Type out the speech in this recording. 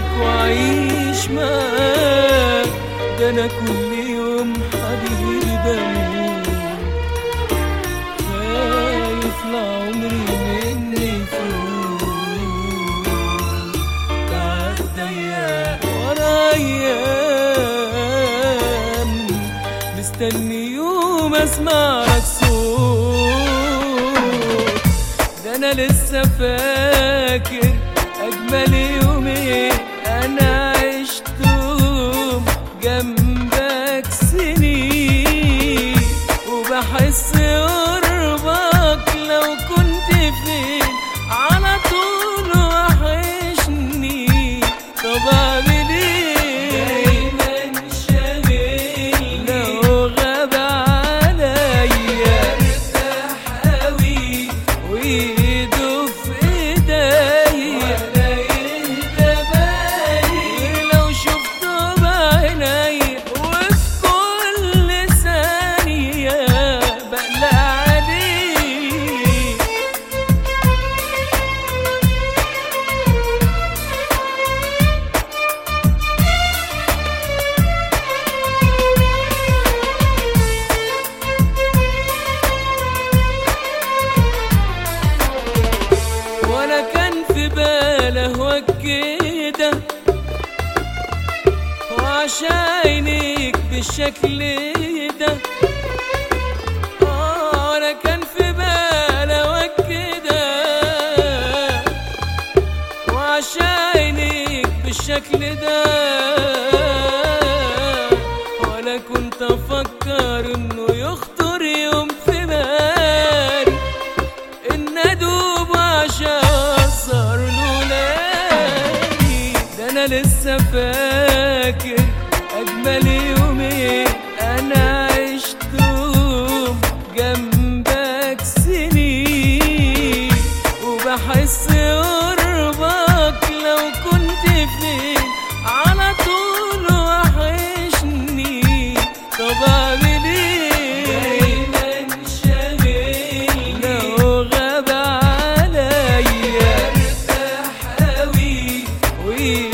معاك وأعيش معاك ده أنا كل يوم حبيبي بموت خايف لعمري مني يفوت تعدى أيام ورا أيام مستني يوم أسمع لك صوت ده أنا لسه فاكر أجمل يومين أنا عشتهم جنبك سنين وبحس قربك لو كنت فين على طول وحشني طب أعمل إيه دايما شاغل لو غاب عليا ارتاح أوي وإيده في إيديا ولا يهدى بالي لو شفته بعيني وفي كل ثانية بقلق عليه وانا كان في بالي اهواك كده وعشاينك بالشكل ده آه، انا كان في بالي اهواك كده وعشاينك بالشكل ده وانا كنت افكر انه يخطر يوم في بالي ان ادوب وعشان صار لولادي ده انا لسه فاكر اجمل يومين انا عشتهم جنبك سنين وبحس قربك لو كنت فين على طول وحشني طب اعمل ايه دايما شاغل لو غاب عليا ارتاح اوي